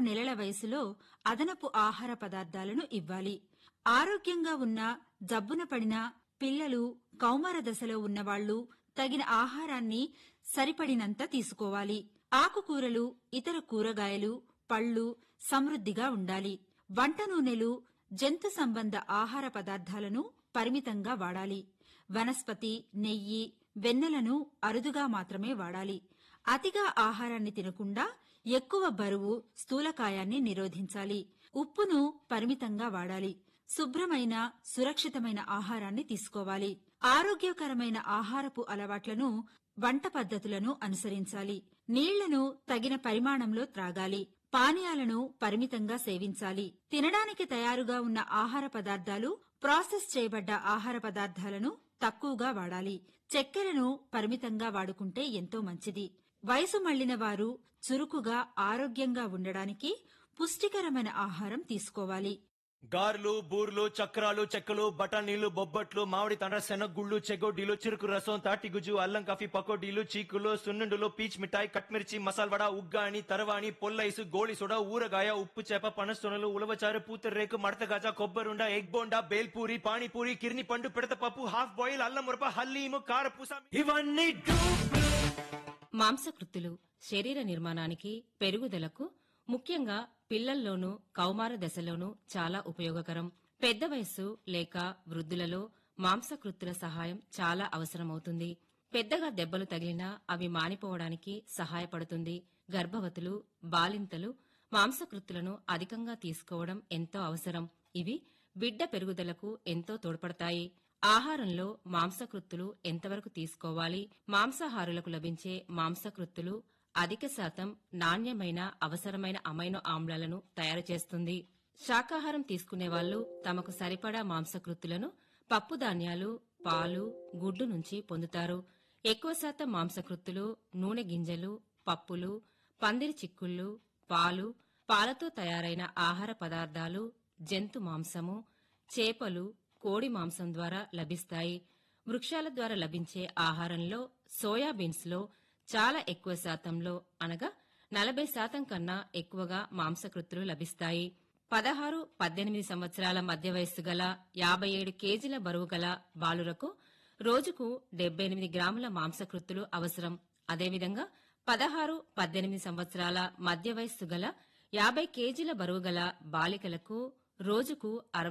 నెలల వయసులో అదనపు ఆహార పదార్థాలను ఇవ్వాలి ఆరోగ్యంగా ఉన్న జబ్బున పడిన పిల్లలు కౌమార దశలో ఉన్నవాళ్లు తగిన ఆహారాన్ని సరిపడినంత తీసుకోవాలి ఆకుకూరలు ఇతర కూరగాయలు పళ్ళు సమృద్ధిగా ఉండాలి వంట నూనెలు జంతు సంబంధ ఆహార పదార్థాలను పరిమితంగా వాడాలి వనస్పతి నెయ్యి వెన్నెలను అరుదుగా మాత్రమే వాడాలి అతిగా ఆహారాన్ని తినకుండా ఎక్కువ బరువు స్థూలకాయాన్ని నిరోధించాలి ఉప్పును పరిమితంగా వాడాలి శుభ్రమైన సురక్షితమైన ఆహారాన్ని తీసుకోవాలి ఆరోగ్యకరమైన ఆహారపు అలవాట్లను వంట పద్ధతులను అనుసరించాలి నీళ్లను తగిన పరిమాణంలో త్రాగాలి పానీయాలను పరిమితంగా సేవించాలి తినడానికి తయారుగా ఉన్న ఆహార పదార్థాలు ప్రాసెస్ చేయబడ్డ ఆహార పదార్థాలను తక్కువగా వాడాలి చక్కెరను పరిమితంగా వాడుకుంటే ఎంతో మంచిది వయసు మళ్లిన వారు చురుకుగా ఆరోగ్యంగా ఉండడానికి పుష్టికరమైన ఆహారం తీసుకోవాలి గారెలు బూర్లు చక్రాలు చెక్కలు బఠానీలు బొబ్బట్లు మామిడి తండ్ర శనగుళ్ళు చెగోడీలు చెరుకు రసం తాటిగుజ్జు అల్లం కాఫీ పకోడీలు చీకులు సున్నుండులు పీచ్ మిఠాయి కట్మిర్చి మసాల్ వడ ఉగ్గాని తరవాణి పొల్లైసు గోళి సోడా ఊరగాయ ఉప్పు చేప పనసొనలు ఉలవచారు పూతరేకు మడతగాజ కొబ్బరుండ ఎగ్ బోండా బేల్పూరి పానీపూరి కిర్ని పండు పిడత పప్పు హాఫ్ బాయిల్ అల్లం మురప హల్లీము కారపూస ఇవన్నీ డూప్లు. మాంసకృత్తులు శరీర నిర్మాణానికి పెరుగుదలకు ముఖ్యంగా పిల్లల్లోనూ కౌమార దశలోనూ చాలా ఉపయోగకరం పెద్ద వయస్సు లేక వృద్ధులలో మాంసకృత్తుల సహాయం చాలా అవసరమవుతుంది పెద్దగా దెబ్బలు తగిలినా అవి మానిపోవడానికి సహాయపడుతుంది గర్భవతులు బాలింతలు మాంసకృత్తులను అధికంగా తీసుకోవడం ఎంతో అవసరం ఇవి బిడ్డ పెరుగుదలకు ఎంతో తోడ్పడతాయి ఆహారంలో మాంసకృత్తులు ఎంతవరకు తీసుకోవాలి మాంసాహారులకు లభించే మాంసకృత్తులు అధిక శాతం నాణ్యమైన అవసరమైన అమైనో ఆమ్లాలను తయారు చేస్తుంది శాకాహారం తీసుకునే వాళ్ళు తమకు సరిపడా మాంసకృత్తులను పప్పు ధాన్యాలు పాలు గుడ్డు నుంచి పొందుతారు ఎక్కువ శాతం మాంసకృత్తులు నూనె గింజలు పప్పులు పందిరి చిక్కుళ్ళు పాలు పాలతో తయారైన ఆహార పదార్థాలు జంతు మాంసము చేపలు కోడి మాంసం ద్వారా లభిస్తాయి వృక్షాల ద్వారా లభించే ఆహారంలో సోయాబీన్స్ లో చాలా ఎక్కువ శాతంలో అనగా నలభై శాతం కన్నా ఎక్కువగా మాంసకృత్తులు లభిస్తాయి పదహారు పద్దెనిమిది సంవత్సరాల మధ్య వయస్సు గల యాభై ఏడు కేజీల బరువు గల బాలురకు రోజుకు డెబ్బై ఎనిమిది గ్రాముల మాంసకృత్తులు అవసరం అదేవిధంగా పదహారు పద్దెనిమిది సంవత్సరాల మధ్య వయస్సు గల యాభై కేజీల బరువు గల బాలికలకు రోజుకు అరవై